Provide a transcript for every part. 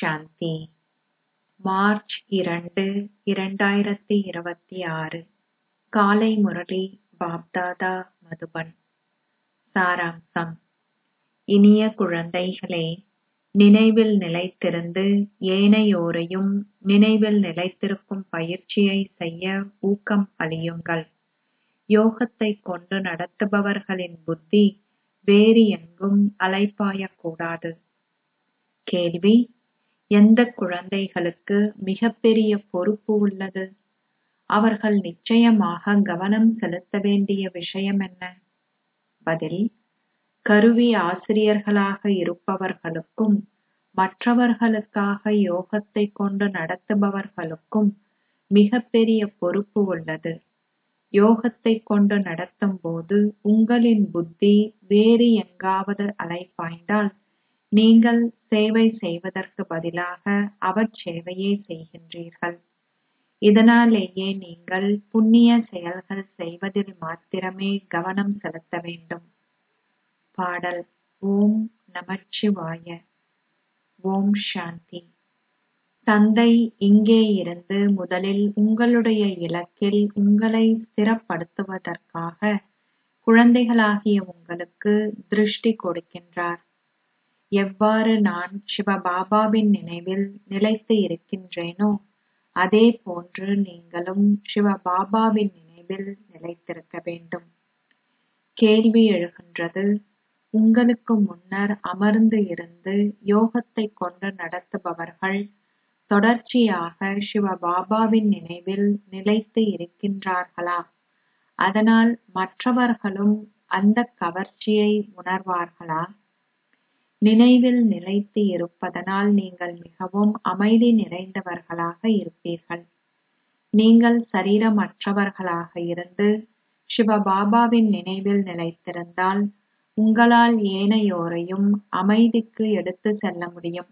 சாந்தி March இரண்டு இரண்டாயிரத்தி இருபத்தி ஆறு காலை முரளி பாப்தாதா மதுபன் சாராம்சம் இனிய குழந்தைகளே நினைவில் நிலைத்திருந்து ஏனையோரையும் நினைவில் நிலைத்திருக்கும் பயிற்சியை செய்ய ஊக்கம் அளியுங்கள் யோகத்தைக் கொண்டு நடத்துபவர்களின் புத்தி வேறு எங்கும் அலைபாயக்கூடாது கேள்வி எந்தக் குழந்தைகளுக்கு மிகப்பெரிய பொறுப்பு உள்ளது அவர்கள் நிச்சயமாக கவனம் செலுத்த வேண்டிய விஷயம் என்ன பதில் கருவி ஆசிரியர்களாக இருப்பவர்களுக்கும் மற்றவர்களுக்காக யோகத்தைக் கொண்டு நடத்துபவர்களுக்கும் மிகப்பெரிய பொறுப்பு உள்ளது யோகத்தைக் கொண்டு நடத்தும்போது உங்களின் புத்தி வேறு எங்காவது அலைபாய்ந்தால் நீங்கள் சேவை செய்வதற்கு பதிலாக அவச்சேவையை செய்கின்றீர்கள் இதனாலேயே நீங்கள் புண்ணிய செயல்கள் செய்வதில் மாத்திரமே கவனம் செலுத்த வேண்டும் பாடல் ஓம் நமச்சிவாய ஓம் சாந்தி தந்தை இங்கே இருந்து முதலில் உங்களுடைய இலக்கில் உங்களை ஸ்திரப்படுத்துவதற்காக குழந்தைகளாகிய உங்களுக்கு திருஷ்டி கொடுக்கின்றார் எவ்வாறு நான் சிவபாபாவின் நினைவில் நிலைத்து இருக்கின்றேனோ அதே போன்று நீங்களும் சிவபாபாவின் நினைவில் நிலைத்திருக்க வேண்டும் கேள்வி எழுகின்றது உங்களுக்கு முன்னர் அமர்ந்து இருந்து யோகத்தைக் கொண்டு நடத்துபவர்கள் தொடர்ச்சியாக சிவபாபாவின் நினைவில் நிலைத்து இருக்கின்றார்களா அதனால் மற்றவர்களும் அந்த கவர்ச்சியை உணர்வார்களா நினைவில் நிலைத்து இருப்பதனால் நீங்கள் மிகவும் அமைதி நிறைந்தவர்களாக இருப்பீர்கள் நீங்கள் சரீரமற்றவர்களாக இருந்து சிவபாபாவின் நினைவில் நிலைத்திருந்தால் உங்களால் ஏனையோரையும் அமைதிக்கு எடுத்து செல்ல முடியும்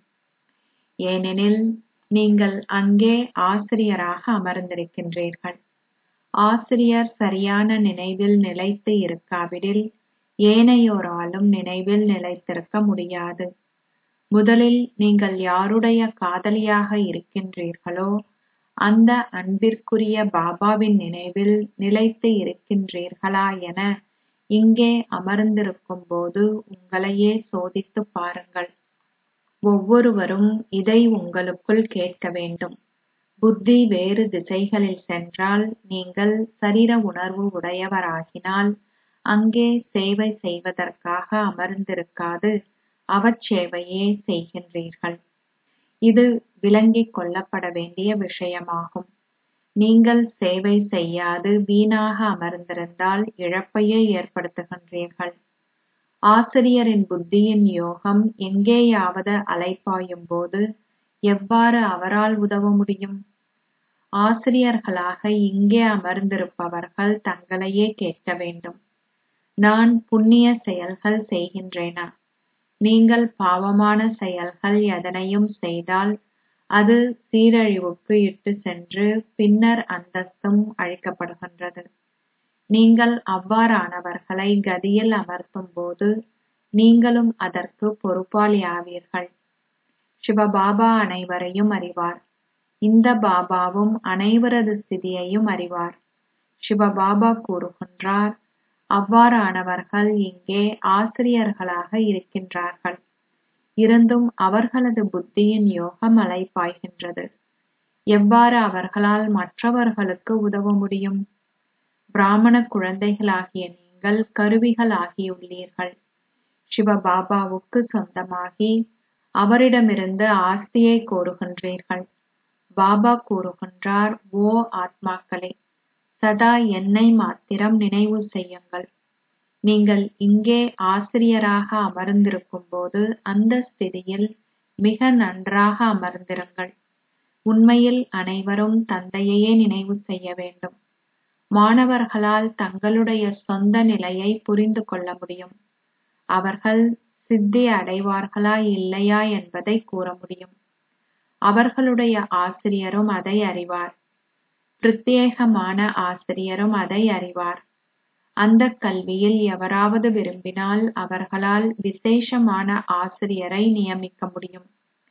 ஏனெனில் நீங்கள் அங்கே ஆசிரியராக அமர்ந்திருக்கின்றீர்கள் ஆசிரியர் சரியான நினைவில் நிலைத்து இருக்காவிடில் ஏனையோராலும் நினைவில் நிலைத்திருக்க முடியாது முதலில் நீங்கள் யாருடைய காதலியாக இருக்கின்றீர்களோ அந்த அன்பிற்குரிய பாபாவின் நினைவில் நிலைத்து இருக்கின்றீர்களா என இங்கே அமர்ந்திருக்கும் போது உங்களையே சோதித்து பாருங்கள் ஒவ்வொருவரும் இதை உங்களுக்குள் கேட்க வேண்டும் புத்தி வேறு திசைகளில் சென்றால் நீங்கள் சரீர உணர்வு உடையவராகினால் அங்கே சேவை செய்வதற்காக அமர்ந்திருக்காது அவச்சேவையே செய்கின்றீர்கள் இது விளங்கிக் கொள்ளப்பட வேண்டிய விஷயமாகும் நீங்கள் சேவை செய்யாது வீணாக அமர்ந்திருந்தால் இழப்பையே ஏற்படுத்துகின்றீர்கள் ஆசிரியரின் புத்தியின் யோகம் எங்கேயாவது அலைப்பாயும் போது எவ்வாறு அவரால் உதவ முடியும் ஆசிரியர்களாக இங்கே அமர்ந்திருப்பவர்கள் தங்களையே கேட்க வேண்டும் நான் புண்ணிய செயல்கள் செய்கின்றேனா நீங்கள் பாவமான செயல்கள் எதனையும் செய்தால் அது சீரழிவுக்கு இட்டு சென்று பின்னர் அந்தஸ்தும் அழிக்கப்படுகின்றது நீங்கள் அவ்வாறானவர்களை கதியில் அமர்த்தும் போது நீங்களும் அதற்கு பொறுப்பாளி ஆவீர்கள் சிவபாபா அனைவரையும் அறிவார் இந்த பாபாவும் அனைவரது ஸ்திதியையும் அறிவார் சிவபாபா கூறுகின்றார் அவ்வாறானவர்கள் இங்கே ஆசிரியர்களாக இருக்கின்றார்கள் இருந்தும் அவர்களது புத்தியின் யோகம் அலைப்பாய்கின்றது எவ்வாறு அவர்களால் மற்றவர்களுக்கு உதவ முடியும் பிராமண குழந்தைகளாகிய நீங்கள் கருவிகள் ஆகியுள்ளீர்கள் சிவபாபாவுக்கு சொந்தமாகி அவரிடமிருந்து ஆஸ்தியை கோருகின்றீர்கள் பாபா கூறுகின்றார் ஓ ஆத்மாக்களே சதா என்னை மாத்திரம் நினைவு செய்யுங்கள் நீங்கள் இங்கே ஆசிரியராக அமர்ந்திருக்கும் போது அந்த ஸ்திதியில் மிக நன்றாக அமர்ந்திருங்கள் உண்மையில் அனைவரும் தந்தையையே நினைவு செய்ய வேண்டும் மாணவர்களால் தங்களுடைய சொந்த நிலையை புரிந்து கொள்ள முடியும் அவர்கள் சித்தி அடைவார்களா இல்லையா என்பதை கூற முடியும் அவர்களுடைய ஆசிரியரும் அதை அறிவார் பிரத்யேகமான ஆசிரியரும் அதை அறிவார் அந்த கல்வியில் எவராவது விரும்பினால் அவர்களால் விசேஷமான ஆசிரியரை நியமிக்க முடியும்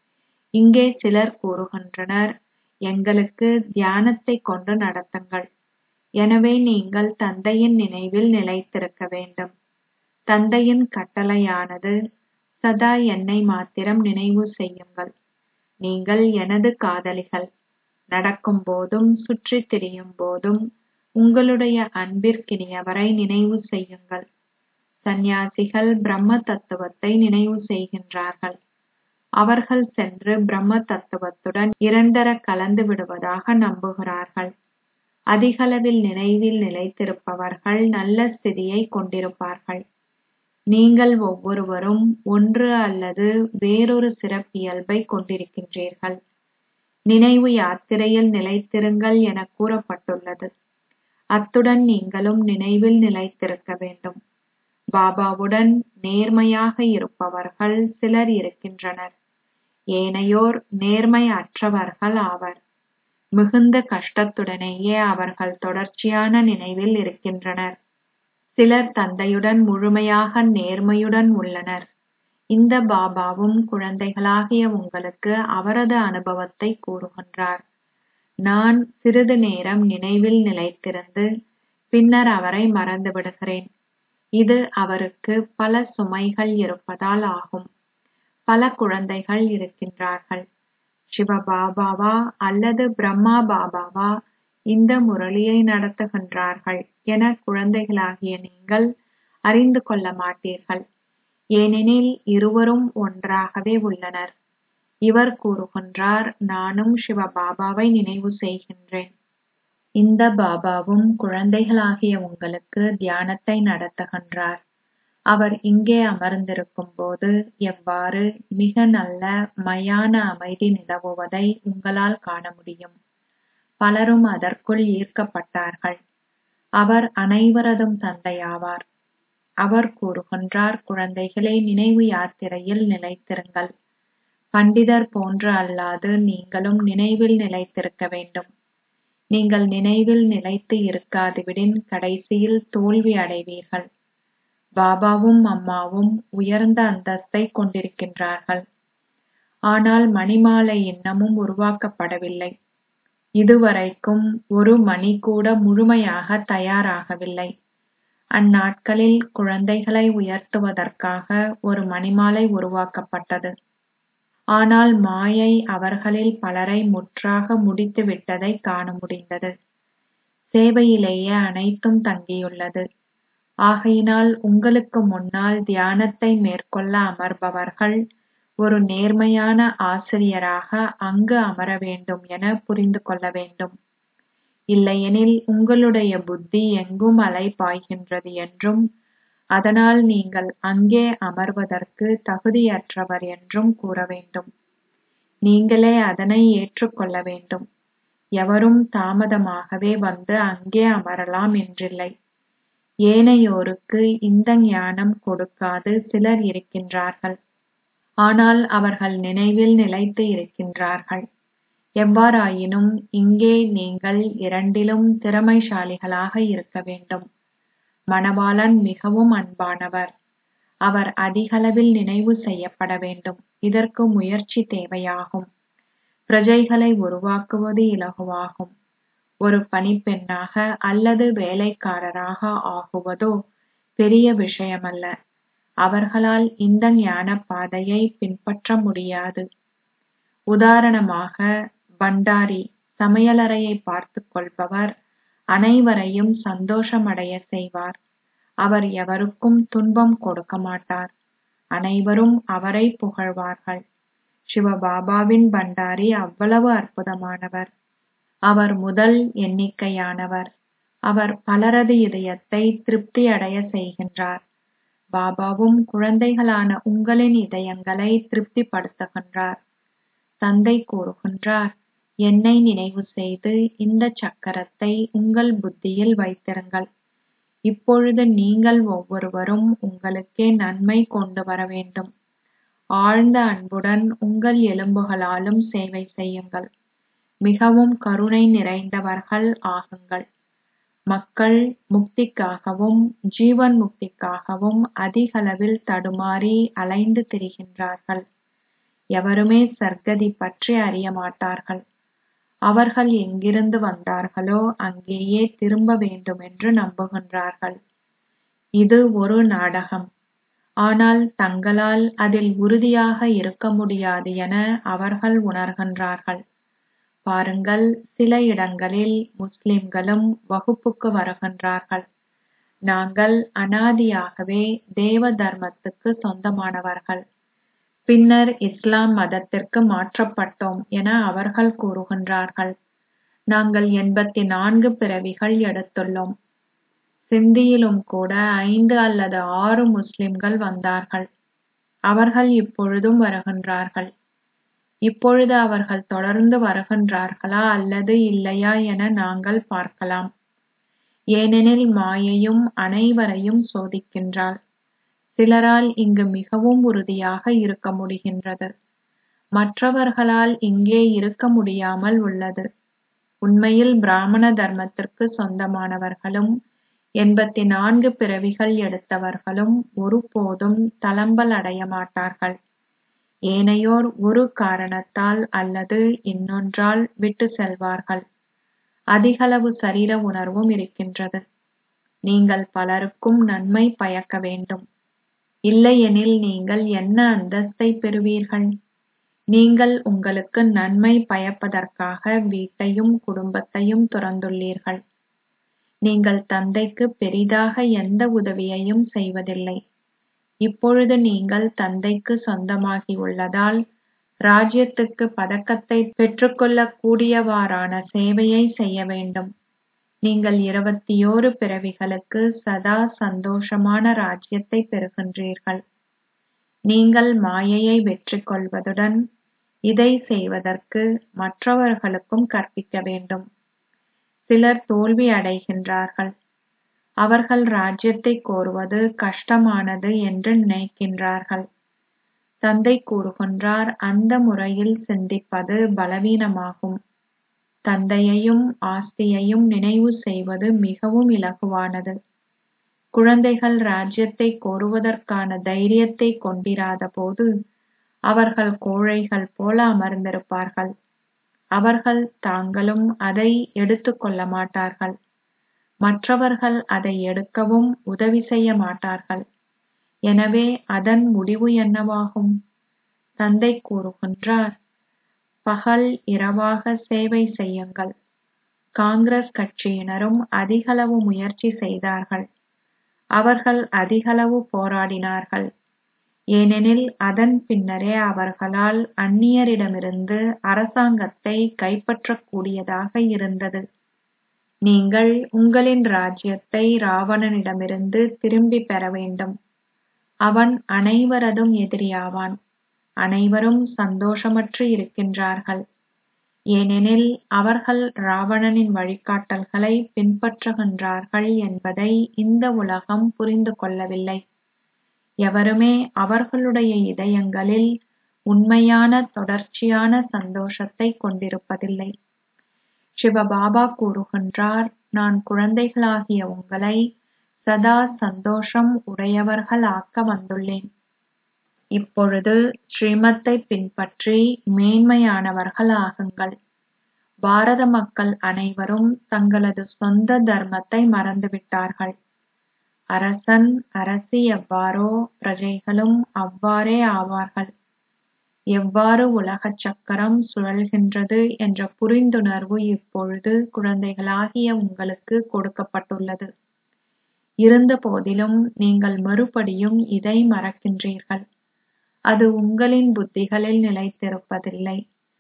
இங்கே சிலர் கூறுகின்றனர் எங்களுக்கு தியானத்தை கொண்டு நடத்துங்கள் எனவே நீங்கள் தந்தையின் நினைவில் நிலைத்திருக்க வேண்டும் தந்தையின் கட்டளையானது சதா என்னை மாத்திரம் நினைவு செய்யுங்கள் நீங்கள் எனது காதலிகள் நடக்கும் போதும் சுற்றித் திரியும் போதும் உங்களுடைய அன்பிற்கினியவரை நினைவு செய்யுங்கள் சந்நியாசிகள் பிரம்ம தத்துவத்தை நினைவு செய்கின்றார்கள் அவர்கள் சென்று பிரம்ம தத்துவத்துடன் இரண்டர கலந்து விடுவதாக நம்புகிறார்கள் அதிகளவில் நினைவில் நிலைத்திருப்பவர்கள் நல்ல ஸ்திதியை கொண்டிருப்பார்கள் நீங்கள் ஒவ்வொருவரும் ஒன்று அல்லது வேறொரு சிறப்பியல்பை கொண்டிருக்கின்றீர்கள் நினைவு யாத்திரையில் நிலைத்திருங்கள் என கூறப்பட்டுள்ளது அத்துடன் நீங்களும் நினைவில் நிலைத்திருக்க வேண்டும் பாபாவுடன் நேர்மையாக இருப்பவர்கள் சிலர் இருக்கின்றனர் ஏனையோர் நேர்மை அற்றவர்கள் ஆவர் மிகுந்த கஷ்டத்துடனேயே அவர்கள் தொடர்ச்சியான நினைவில் இருக்கின்றனர் சிலர் தந்தையுடன் முழுமையாக நேர்மையுடன் உள்ளனர் இந்த பாபாவும் குழந்தைகளாகிய உங்களுக்கு அவரது அனுபவத்தை கூறுகின்றார் நான் சிறிது நேரம் நினைவில் நிலைத்திருந்து பின்னர் அவரை மறந்து விடுகிறேன் இது அவருக்கு பல சுமைகள் இருப்பதால் ஆகும் பல குழந்தைகள் இருக்கின்றார்கள் சிவபாபாவா அல்லது பிரம்மா பாபாவா இந்த முரளியை நடத்துகின்றார்கள் என குழந்தைகளாகிய நீங்கள் அறிந்து கொள்ள மாட்டீர்கள் ஏனெனில் இருவரும் ஒன்றாகவே உள்ளனர் இவர் கூறுகின்றார் நானும் சிவபாபாவை நினைவு செய்கின்றேன் இந்த பாபாவும் குழந்தைகளாகிய உங்களுக்கு தியானத்தை நடத்துகின்றார் அவர் இங்கே அமர்ந்திருக்கும் போது எவ்வாறு மிக நல்ல மயான அமைதி நிலவுவதை உங்களால் காண முடியும் பலரும் அதற்குள் ஈர்க்கப்பட்டார்கள் அவர் அனைவரதும் தந்தையாவார் அவர் கூறுகின்றார் குழந்தைகளே நினைவு யாத்திரையில் நிலைத்திருங்கள் பண்டிதர் போன்று அல்லாது நீங்களும் நினைவில் நிலைத்திருக்க வேண்டும் நீங்கள் நினைவில் நிலைத்து இருக்காதுவிடின் கடைசியில் தோல்வி அடைவீர்கள் பாபாவும் அம்மாவும் உயர்ந்த அந்தஸ்தை கொண்டிருக்கின்றார்கள் ஆனால் மணிமாலை இன்னமும் உருவாக்கப்படவில்லை இதுவரைக்கும் ஒரு மணி கூட முழுமையாக தயாராகவில்லை அந்நாட்களில் குழந்தைகளை உயர்த்துவதற்காக ஒரு மணிமாலை உருவாக்கப்பட்டது ஆனால் மாயை அவர்களில் பலரை முற்றாக முடித்து விட்டதை காண முடிந்தது சேவையிலேயே அனைத்தும் தங்கியுள்ளது ஆகையினால் உங்களுக்கு முன்னால் தியானத்தை மேற்கொள்ள அமர்பவர்கள் ஒரு நேர்மையான ஆசிரியராக அங்கு அமர வேண்டும் என புரிந்து கொள்ள வேண்டும் இல்லையெனில் உங்களுடைய புத்தி எங்கும் அலை பாய்கின்றது என்றும் அதனால் நீங்கள் அங்கே அமர்வதற்கு தகுதியற்றவர் என்றும் கூற வேண்டும் நீங்களே அதனை ஏற்றுக்கொள்ள வேண்டும் எவரும் தாமதமாகவே வந்து அங்கே அமரலாம் என்றில்லை ஏனையோருக்கு இந்த ஞானம் கொடுக்காது சிலர் இருக்கின்றார்கள் ஆனால் அவர்கள் நினைவில் நிலைத்து இருக்கின்றார்கள் எவ்வாறாயினும் இங்கே நீங்கள் இரண்டிலும் திறமைசாலிகளாக இருக்க வேண்டும் மணவாளன் மிகவும் அன்பானவர் அவர் அதிகளவில் நினைவு செய்யப்பட வேண்டும் இதற்கு முயற்சி தேவையாகும் பிரஜைகளை உருவாக்குவது இலகுவாகும் ஒரு பணிப்பெண்ணாக அல்லது வேலைக்காரராக ஆகுவதோ பெரிய விஷயமல்ல அவர்களால் இந்த ஞான பாதையை பின்பற்ற முடியாது உதாரணமாக பண்டாரி சமையலறையை பார்த்துக் கொள்பவர் அனைவரையும் சந்தோஷமடைய செய்வார் அவர் எவருக்கும் துன்பம் கொடுக்க மாட்டார் அனைவரும் அவரை புகழ்வார்கள் சிவபாபாவின் பண்டாரி அவ்வளவு அற்புதமானவர் அவர் முதல் எண்ணிக்கையானவர் அவர் பலரது இதயத்தை திருப்தி அடைய செய்கின்றார் பாபாவும் குழந்தைகளான உங்களின் இதயங்களை திருப்திப்படுத்துகின்றார் தந்தை கூறுகின்றார் என்னை நினைவு செய்து இந்த சக்கரத்தை உங்கள் புத்தியில் வைத்திருங்கள் இப்பொழுது நீங்கள் ஒவ்வொருவரும் உங்களுக்கே நன்மை கொண்டு வர வேண்டும் ஆழ்ந்த அன்புடன் உங்கள் எலும்புகளாலும் சேவை செய்யுங்கள் மிகவும் கருணை நிறைந்தவர்கள் ஆகுங்கள் மக்கள் முக்திக்காகவும் ஜீவன் முக்திக்காகவும் அதிகளவில் தடுமாறி அலைந்து திரிகின்றார்கள் எவருமே சர்க்கதி பற்றி அறிய மாட்டார்கள் அவர்கள் எங்கிருந்து வந்தார்களோ அங்கேயே திரும்ப வேண்டுமென்று நம்புகின்றார்கள் இது ஒரு நாடகம் ஆனால் தங்களால் அதில் உறுதியாக இருக்க முடியாது என அவர்கள் உணர்கின்றார்கள் பாருங்கள் சில இடங்களில் முஸ்லிம்களும் வகுப்புக்கு வருகின்றார்கள் நாங்கள் அனாதியாகவே தேவ தர்மத்துக்கு சொந்தமானவர்கள் பின்னர் இஸ்லாம் மதத்திற்கு மாற்றப்பட்டோம் என அவர்கள் கூறுகின்றார்கள் நாங்கள் எண்பத்தி நான்கு பிறவிகள் எடுத்துள்ளோம் சிந்தியிலும் கூட ஐந்து அல்லது ஆறு முஸ்லிம்கள் வந்தார்கள் அவர்கள் இப்பொழுதும் வருகின்றார்கள் இப்பொழுது அவர்கள் தொடர்ந்து வருகின்றார்களா அல்லது இல்லையா என நாங்கள் பார்க்கலாம் ஏனெனில் மாயையும் அனைவரையும் சோதிக்கின்றாள் சிலரால் இங்கு மிகவும் உறுதியாக இருக்க முடிகின்றது மற்றவர்களால் இங்கே இருக்க முடியாமல் உள்ளது உண்மையில் பிராமண தர்மத்திற்கு சொந்தமானவர்களும் எண்பத்தி நான்கு பிறவிகள் எடுத்தவர்களும் ஒருபோதும் தளம்பல் அடைய மாட்டார்கள் ஏனையோர் ஒரு காரணத்தால் அல்லது இன்னொன்றால் விட்டு செல்வார்கள் அதிகளவு சரீர உணர்வும் இருக்கின்றது நீங்கள் பலருக்கும் நன்மை பயக்க வேண்டும் இல்லையெனில் நீங்கள் என்ன அந்தஸ்தை பெறுவீர்கள் நீங்கள் உங்களுக்கு நன்மை பயப்பதற்காக வீட்டையும் குடும்பத்தையும் துறந்துள்ளீர்கள் நீங்கள் தந்தைக்கு பெரிதாக எந்த உதவியையும் செய்வதில்லை இப்பொழுது நீங்கள் தந்தைக்கு சொந்தமாகி உள்ளதால் ராஜ்யத்துக்கு பதக்கத்தை பெற்றுக்கொள்ளக் கூடியவாறான சேவையை செய்ய வேண்டும் நீங்கள் இருபத்தியோரு பிறவிகளுக்கு சதா சந்தோஷமான ராஜ்யத்தை பெறுகின்றீர்கள் நீங்கள் மாயையை வெற்றி கொள்வதுடன் இதை செய்வதற்கு மற்றவர்களுக்கும் கற்பிக்க வேண்டும் சிலர் தோல்வி அடைகின்றார்கள் அவர்கள் ராஜ்யத்தை கோருவது கஷ்டமானது என்று நினைக்கின்றார்கள் தந்தை கூறுகின்றார் அந்த முறையில் சிந்திப்பது பலவீனமாகும் தந்தையையும் ஆஸ்தியையும் நினைவு செய்வது மிகவும் இலகுவானது குழந்தைகள் ராஜ்யத்தை கோருவதற்கான தைரியத்தை கொண்டிராத போது அவர்கள் கோழைகள் போல அமர்ந்திருப்பார்கள் அவர்கள் தாங்களும் அதை எடுத்துக் கொள்ள மாட்டார்கள் மற்றவர்கள் அதை எடுக்கவும் உதவி செய்ய மாட்டார்கள் எனவே அதன் முடிவு என்னவாகும் தந்தை கூறுகின்றார் பகல் இரவாக சேவை செய்யுங்கள் காங்கிரஸ் கட்சியினரும் அதிகளவு முயற்சி செய்தார்கள் அவர்கள் அதிகளவு போராடினார்கள் ஏனெனில் அதன் பின்னரே அவர்களால் அந்நியரிடமிருந்து அரசாங்கத்தை கைப்பற்றக்கூடியதாக இருந்தது நீங்கள் உங்களின் ராஜ்யத்தை ராவணனிடமிருந்து திரும்பி பெற வேண்டும் அவன் அனைவரதும் எதிரியாவான் அனைவரும் சந்தோஷமற்று இருக்கின்றார்கள் ஏனெனில் அவர்கள் ராவணனின் வழிகாட்டல்களை பின்பற்றுகின்றார்கள் என்பதை இந்த உலகம் புரிந்து கொள்ளவில்லை எவருமே அவர்களுடைய இதயங்களில் உண்மையான தொடர்ச்சியான சந்தோஷத்தை கொண்டிருப்பதில்லை சிவபாபா கூறுகின்றார் நான் குழந்தைகளாகிய உங்களை சதா சந்தோஷம் உடையவர்கள் ஆக்க வந்துள்ளேன் இப்பொழுது ஸ்ரீமத்தை பின்பற்றி மேன்மையானவர்கள் ஆகுங்கள் பாரத மக்கள் அனைவரும் தங்களது சொந்த தர்மத்தை மறந்துவிட்டார்கள் அரசன் அரசி எவ்வாறோ பிரஜைகளும் அவ்வாறே ஆவார்கள் எவ்வாறு உலகச் சக்கரம் சுழல்கின்றது என்ற புரிந்துணர்வு இப்பொழுது குழந்தைகளாகிய உங்களுக்கு கொடுக்கப்பட்டுள்ளது இருந்த போதிலும் நீங்கள் மறுபடியும் இதை மறக்கின்றீர்கள் அது உங்களின் புத்திகளில் நிலைத்திருப்பதில்லை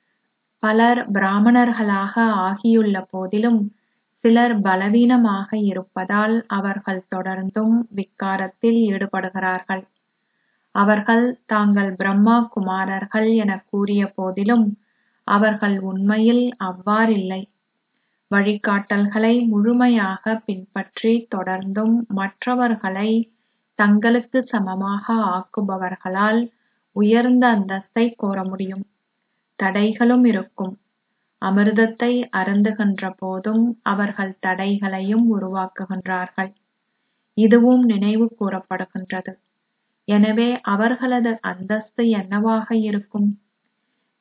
பலர் பிராமணர்களாக ஆகியுள்ள போதிலும் சிலர் பலவீனமாக இருப்பதால் அவர்கள் தொடர்ந்தும் விக்காரத்தில் ஈடுபடுகிறார்கள் அவர்கள் தாங்கள் பிரம்மா குமாரர்கள் என கூறிய போதிலும் அவர்கள் உண்மையில் அவ்வாறில்லை வழிகாட்டல்களை முழுமையாக பின்பற்றி தொடர்ந்தும் மற்றவர்களை தங்களுக்கு சமமாக ஆக்குபவர்களால் உயர்ந்த அந்தஸ்தை கோர முடியும் தடைகளும் இருக்கும் அமிர்தத்தை அருந்துகின்ற போதும் அவர்கள் தடைகளையும் உருவாக்குகின்றார்கள் இதுவும் நினைவு கூறப்படுகின்றது எனவே அவர்களது அந்தஸ்து என்னவாக இருக்கும்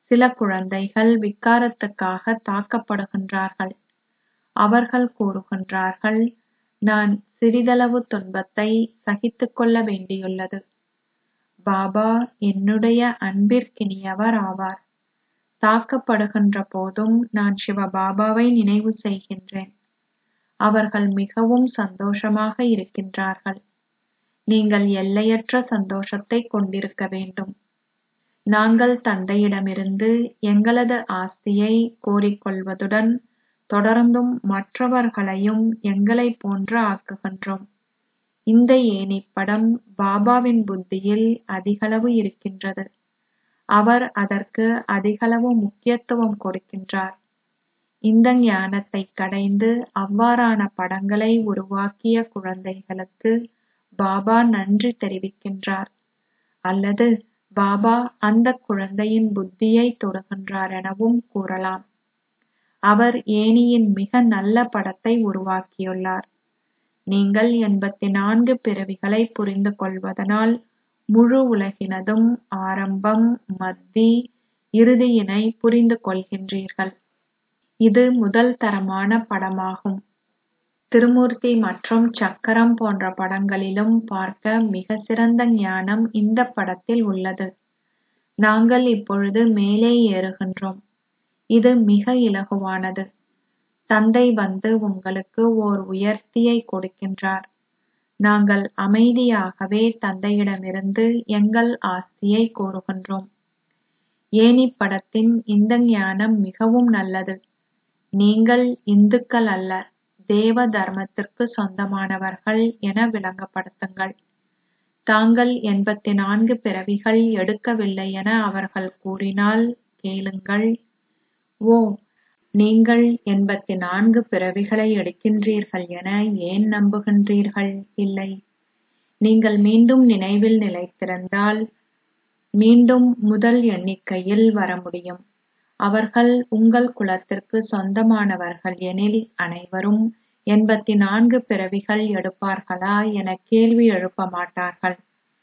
சில குழந்தைகள் விக்காரத்துக்காக தாக்கப்படுகின்றார்கள் அவர்கள் கூறுகின்றார்கள் நான் சிறிதளவு துன்பத்தை சகித்துக் கொள்ள வேண்டியுள்ளது பாபா என்னுடைய அன்பிற்கினியவர் ஆவார் தாக்கப்படுகின்ற போதும் நான் சிவபாபாவை நினைவு செய்கின்றேன் அவர்கள் மிகவும் சந்தோஷமாக இருக்கின்றார்கள் நீங்கள் எல்லையற்ற சந்தோஷத்தை கொண்டிருக்க வேண்டும் நாங்கள் தந்தையிடமிருந்து எங்களது ஆஸ்தியை கோரிக்கொள்வதுடன் தொடர்ந்தும் மற்றவர்களையும் எங்களைப் போன்று ஆக்குகின்றோம் இந்த ஏணிப்படம் பாபாவின் புத்தியில் அதிகளவு இருக்கின்றது அவர் அதற்கு அதிகளவு முக்கியத்துவம் கொடுக்கின்றார் இந்த ஞானத்தை கடைந்து அவ்வாறான படங்களை உருவாக்கிய குழந்தைகளுக்கு பாபா நன்றி தெரிவிக்கின்றார் அல்லது பாபா அந்த குழந்தையின் புத்தியை தொடுகின்றார் எனவும் கூறலாம் அவர் ஏணியின் மிக நல்ல படத்தை உருவாக்கியுள்ளார் நீங்கள் எண்பத்தி நான்கு பிறவிகளை புரிந்து கொள்வதனால் முழு உலகினதும் ஆரம்பம் மத்தி இறுதியினை புரிந்து கொள்கின்றீர்கள் இது முதல் தரமான படமாகும் திருமூர்த்தி மற்றும் சக்கரம் போன்ற படங்களிலும் பார்க்க மிக சிறந்த ஞானம் இந்த படத்தில் உள்ளது நாங்கள் இப்பொழுது மேலே ஏறுகின்றோம் இது மிக இலகுவானது தந்தை வந்து உங்களுக்கு ஓர் உயர்த்தியை கொடுக்கின்றார் நாங்கள் அமைதியாகவே தந்தையிடமிருந்து எங்கள் ஆஸ்தியை கோருகின்றோம் ஏனி படத்தின் இந்த ஞானம் மிகவும் நல்லது நீங்கள் இந்துக்கள் அல்ல தேவ தர்மத்திற்கு சொந்தமானவர்கள் என விளங்கப்படுத்துங்கள் தாங்கள் எண்பத்தி நான்கு பிறவிகள் எடுக்கவில்லை என அவர்கள் கூறினால் கேளுங்கள் ஓ நீங்கள் எண்பத்தி நான்கு பிறவிகளை எடுக்கின்றீர்கள் என ஏன் நம்புகின்றீர்கள் இல்லை நீங்கள் மீண்டும் நினைவில் நிலைத்திருந்தால் மீண்டும் முதல் எண்ணிக்கையில் வர முடியும் அவர்கள் உங்கள் குலத்திற்கு சொந்தமானவர்கள் எனில் அனைவரும் எண்பத்தி நான்கு பிறவிகள் எடுப்பார்களா என கேள்வி எழுப்ப மாட்டார்கள்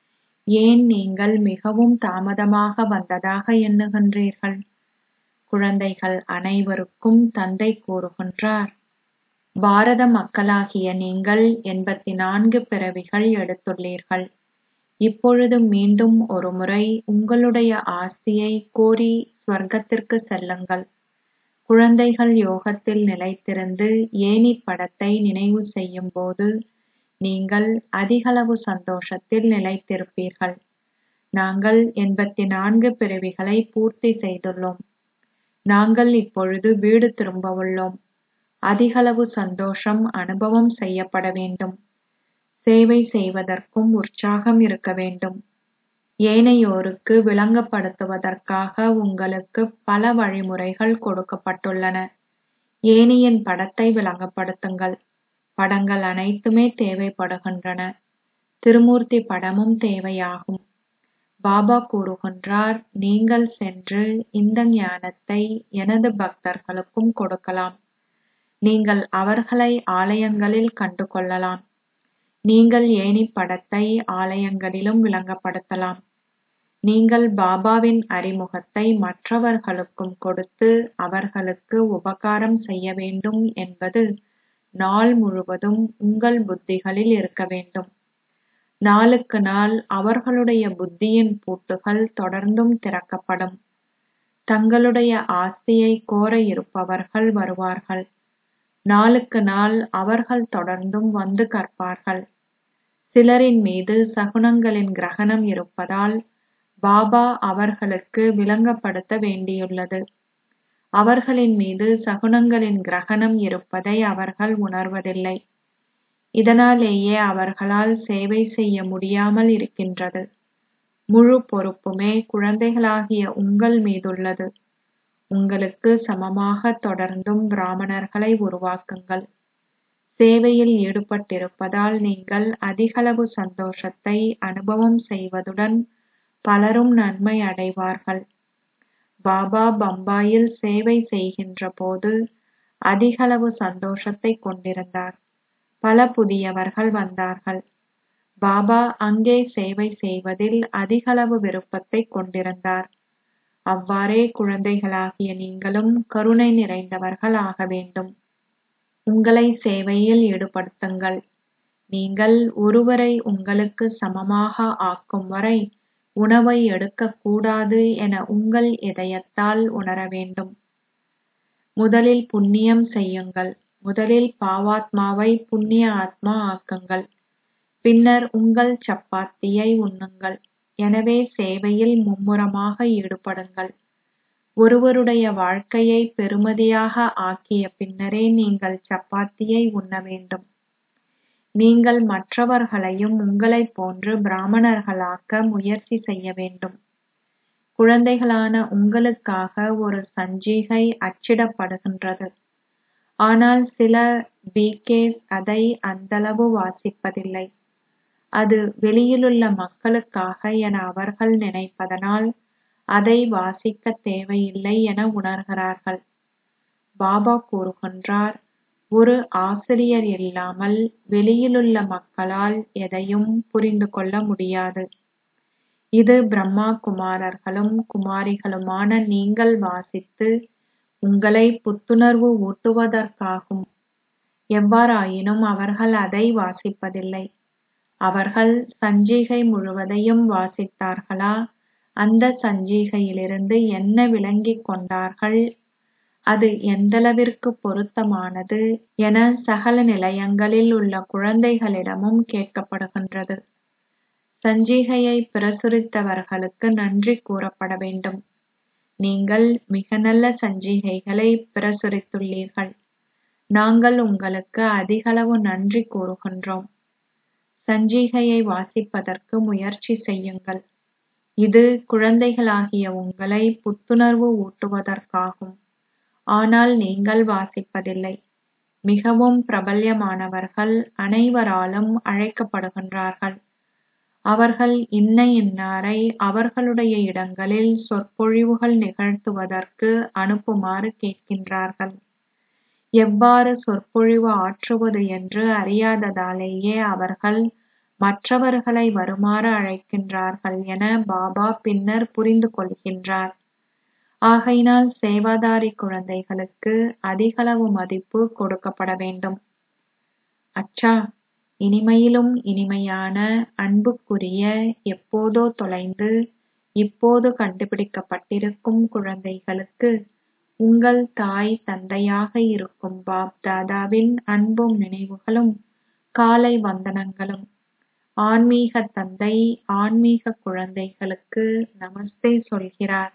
ஏன் நீங்கள் மிகவும் தாமதமாக வந்ததாக எண்ணுகின்றீர்கள் குழந்தைகள் அனைவருக்கும் தந்தை கூறுகின்றார் பாரத மக்களாகிய நீங்கள் எண்பத்தி நான்கு பிறவிகள் எடுத்துள்ளீர்கள் இப்பொழுது மீண்டும் ஒருமுறை உங்களுடைய ஆஸ்தியை கோரி ஸ்வர்க்கத்திற்கு செல்லுங்கள் குழந்தைகள் யோகத்தில் நிலைத்திருந்து ஏனி படத்தை நினைவு செய்யும் போது நீங்கள் அதிகளவு சந்தோஷத்தில் நிலைத்திருப்பீர்கள் நாங்கள் எண்பத்தி நான்கு பிறவிகளை பூர்த்தி செய்துள்ளோம் நாங்கள் இப்பொழுது வீடு திரும்பவுள்ளோம் அதிகளவு சந்தோஷம் அனுபவம் செய்யப்பட வேண்டும் சேவை செய்வதற்கும் உற்சாகம் இருக்க வேண்டும் ஏனையோருக்கு விளங்கப்படுத்துவதற்காக உங்களுக்கு பல வழிமுறைகள் கொடுக்கப்பட்டுள்ளன ஏனியின் படத்தை விளங்கப்படுத்துங்கள் படங்கள் அனைத்துமே தேவைப்படுகின்றன திருமூர்த்தி படமும் தேவையாகும் பாபா கூறுகின்றார் நீங்கள் சென்று இந்த ஞானத்தை எனது பக்தர்களுக்கும் கொடுக்கலாம் நீங்கள் அவர்களை ஆலயங்களில் கண்டு கொள்ளலாம் நீங்கள் ஏனி படத்தை ஆலயங்களிலும் விளங்கப்படுத்தலாம் நீங்கள் பாபாவின் அறிமுகத்தை மற்றவர்களுக்கும் கொடுத்து அவர்களுக்கு உபகாரம் செய்ய வேண்டும் என்பது நாள் முழுவதும் உங்கள் புத்திகளில் இருக்க வேண்டும் நாளுக்கு நாள் அவர்களுடைய புத்தியின் பூட்டுகள் தொடர்ந்தும் திறக்கப்படும் தங்களுடைய ஆஸ்தியை கோர இருப்பவர்கள் வருவார்கள் நாளுக்கு நாள் அவர்கள் தொடர்ந்தும் வந்து கற்பார்கள் சிலரின் மீது சகுனங்களின் கிரகணம் இருப்பதால் பாபா அவர்களுக்கு விளங்கப்படுத்த வேண்டியுள்ளது அவர்களின் மீது சகுனங்களின் கிரகணம் இருப்பதை அவர்கள் உணர்வதில்லை இதனாலேயே அவர்களால் சேவை செய்ய முடியாமல் இருக்கின்றது முழு பொறுப்புமே குழந்தைகளாகிய உங்கள் மீதுள்ளது உங்களுக்கு சமமாக தொடர்ந்தும் பிராமணர்களை உருவாக்குங்கள் சேவையில் ஈடுபட்டிருப்பதால் நீங்கள் அதிகளவு சந்தோஷத்தை அனுபவம் செய்வதுடன் பலரும் நன்மை அடைவார்கள் பாபா பம்பாயில் சேவை செய்கின்ற போது அதிகளவு சந்தோஷத்தை கொண்டிருந்தார் பல புதியவர்கள் வந்தார்கள் பாபா அங்கே சேவை செய்வதில் அதிகளவு விருப்பத்தை கொண்டிருந்தார் அவ்வாறே குழந்தைகளாகிய நீங்களும் கருணை நிறைந்தவர்கள் ஆக வேண்டும் உங்களை சேவையில் ஈடுபடுத்துங்கள் நீங்கள் ஒருவரை உங்களுக்கு சமமாக ஆக்கும் வரை உணவை எடுக்கக் கூடாது என உங்கள் இதயத்தால் உணர வேண்டும் முதலில் புண்ணியம் செய்யுங்கள் முதலில் பாவாத்மாவை புண்ணிய ஆத்மா ஆக்குங்கள் பின்னர் உங்கள் சப்பாத்தியை உண்ணுங்கள் எனவே சேவையில் மும்முரமாக ஈடுபடுங்கள் ஒருவருடைய வாழ்க்கையை பெறுமதியாக ஆக்கிய பின்னரே நீங்கள் சப்பாத்தியை உண்ண வேண்டும் நீங்கள் மற்றவர்களையும் உங்களைப் போன்று பிராமணர்களாக்க முயற்சி செய்ய வேண்டும் குழந்தைகளான உங்களுக்காக ஒரு சஞ்சிகை அச்சிடப்படுகின்றது ஆனால் சில பிகேஸ் அதை அந்தளவு வாசிப்பதில்லை அது வெளியிலுள்ள மக்களுக்காக என அவர்கள் நினைப்பதனால் அதை வாசிக்க தேவையில்லை என உணர்கிறார்கள் பாபா கூறுகின்றார் ஒரு ஆசிரியர் இல்லாமல் வெளியிலுள்ள மக்களால் எதையும் புரிந்து கொள்ள முடியாது இது பிரம்மா குமாரர்களும் குமாரிகளுமான நீங்கள் வாசித்து உங்களை புத்துணர்வு ஊட்டுவதற்காகும் எவ்வாறாயினும் அவர்கள் அதை வாசிப்பதில்லை அவர்கள் சஞ்சிகை முழுவதையும் வாசித்தார்களா அந்த சஞ்சிகையிலிருந்து என்ன விளங்கிக் கொண்டார்கள் அது எந்தளவிற்கு பொருத்தமானது என சகல நிலையங்களில் உள்ள குழந்தைகளிடமும் கேட்கப்படுகின்றது சஞ்சிகையை பிரசுரித்தவர்களுக்கு நன்றி கூறப்பட வேண்டும் நீங்கள் மிக நல்ல சஞ்சிகைகளை பிரசுரித்துள்ளீர்கள் நாங்கள் உங்களுக்கு அதிகளவு நன்றி கூறுகின்றோம் சஞ்சிகையை வாசிப்பதற்கு முயற்சி செய்யுங்கள் இது குழந்தைகளாகிய உங்களை புத்துணர்வு ஊட்டுவதற்காகும் ஆனால் நீங்கள் வாசிப்பதில்லை மிகவும் பிரபல்யமானவர்கள் அனைவராலும் அழைக்கப்படுகின்றார்கள் அவர்கள் இன்ன இன்னாரை அவர்களுடைய இடங்களில் சொற்பொழிவுகள் நிகழ்த்துவதற்கு அனுப்புமாறு கேட்கின்றார்கள் எவ்வாறு சொற்பொழிவு ஆற்றுவது என்று அறியாததாலேயே அவர்கள் மற்றவர்களை வருமாறு அழைக்கின்றார்கள் என பாபா பின்னர் புரிந்து கொள்கின்றார் ஆகையினால் சேவாதாரி குழந்தைகளுக்கு அதிகளவு மதிப்பு கொடுக்கப்பட வேண்டும் அச்சா இனிமையிலும் இனிமையான அன்புக்குரிய எப்போதோ தொலைந்து இப்போது கண்டுபிடிக்கப்பட்டிருக்கும் குழந்தைகளுக்கு உங்கள் தாய் தந்தையாக இருக்கும் பாப் தாதாவின் அன்பும் நினைவுகளும் காலை வந்தனங்களும் ஆன்மீக தந்தை ஆன்மீக குழந்தைகளுக்கு நமஸ்தே சொல்கிறார்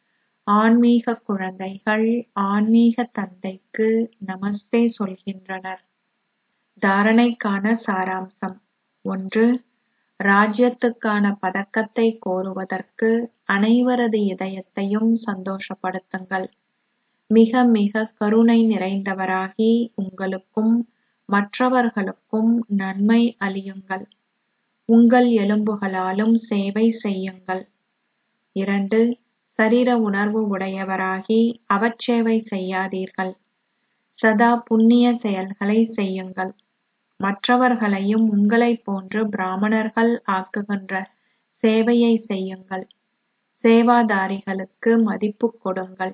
ஆன்மீக குழந்தைகள் ஆன்மீக தந்தைக்கு நமஸ்தே சொல்கின்றனர் தாரணைக்கான சாராம்சம் ஒன்று ராஜ்யத்துக்கான பதக்கத்தை கோருவதற்கு அனைவரது இதயத்தையும் சந்தோஷப்படுத்துங்கள் மிக மிக கருணை நிறைந்தவராகி உங்களுக்கும் மற்றவர்களுக்கும் நன்மை அளியுங்கள் உங்கள் எலும்புகளாலும் சேவை செய்யுங்கள் இரண்டு சரீர உணர்வு உடையவராகி அவச்சேவை செய்யாதீர்கள் சதா புண்ணிய செயல்களை செய்யுங்கள் மற்றவர்களையும் உங்களைப் போன்று பிராமணர்கள் ஆக்குகின்ற சேவையை செய்யுங்கள் சேவாதாரிகளுக்கு மதிப்பு கொடுங்கள்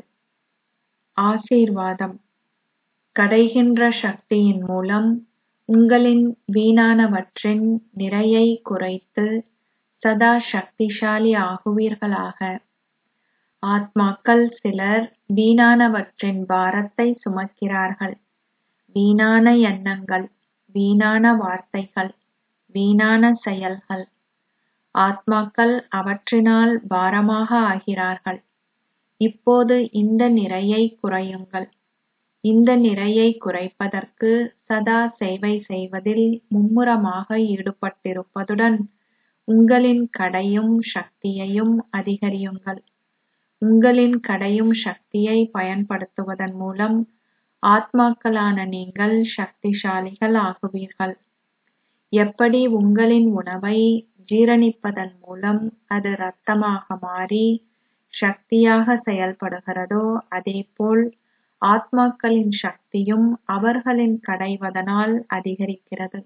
ஆசீர்வாதம் கடைகின்ற சக்தியின் மூலம் உங்களின் வீணானவற்றின் நிறையை குறைத்து சதா சக்திசாலி ஆகுவீர்களாக ஆத்மாக்கள் சிலர் வீணானவற்றின் பாரத்தை சுமக்கிறார்கள் வீணான எண்ணங்கள் வீணான வார்த்தைகள் வீணான செயல்கள் ஆத்மாக்கள் அவற்றினால் பாரமாக ஆகிறார்கள் இப்போது இந்த நிறையை குறையுங்கள் இந்த நிறையை குறைப்பதற்கு சதா சேவை செய்வதில் மும்முரமாக ஈடுபட்டிருப்பதுடன் உங்களின் கடையும் சக்தியையும் அதிகரியுங்கள் உங்களின் கடையும் சக்தியை பயன்படுத்துவதன் மூலம் ஆத்மாக்களான நீங்கள் சக்திசாலிகள் ஆகுவீர்கள் எப்படி உங்களின் உணவை ஜீரணிப்பதன் மூலம் அது இரத்தமாக மாறி சக்தியாக செயல்படுகிறதோ அதேபோல் ஆத்மாக்களின் சக்தியும் அவர்களின் கடைவதனால் அதிகரிக்கிறது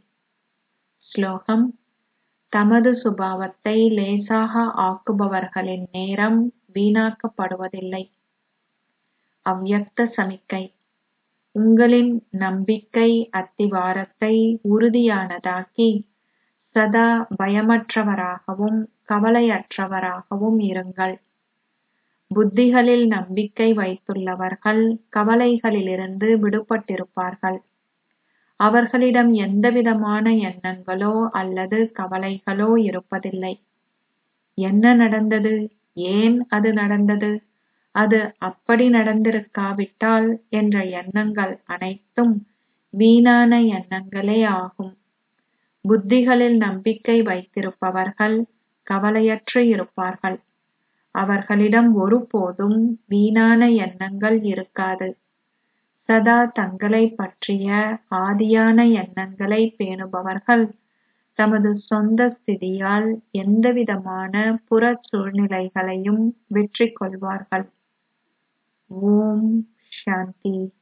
ஸ்லோகம் தமது சுபாவத்தை லேசாக ஆக்குபவர்களின் நேரம் வீணாக்கப்படுவதில்லை அவ்யக்த சமிக்கை உங்களின் நம்பிக்கை அத்திவாரத்தை உறுதியானதாக்கி சதா பயமற்றவராகவும் கவலையற்றவராகவும் இருங்கள் புத்திகளில் நம்பிக்கை வைத்துள்ளவர்கள் கவலைகளிலிருந்து விடுபட்டிருப்பார்கள் அவர்களிடம் எந்தவிதமான எண்ணங்களோ அல்லது கவலைகளோ இருப்பதில்லை என்ன நடந்தது ஏன் அது நடந்தது அது அப்படி நடந்திருக்காவிட்டால் என்ற எண்ணங்கள் அனைத்தும் வீணான எண்ணங்களே ஆகும் புத்திகளில் நம்பிக்கை வைத்திருப்பவர்கள் கவலையற்று இருப்பார்கள் அவர்களிடம் ஒருபோதும் வீணான எண்ணங்கள் இருக்காது சதா தங்களை பற்றிய ஆதியான எண்ணங்களை பேணுபவர்கள் தமது சொந்த ஸ்திதியால் எந்தவிதமான புற சூழ்நிலைகளையும் வெற்றி கொள்வார்கள் ஓம் சாந்தி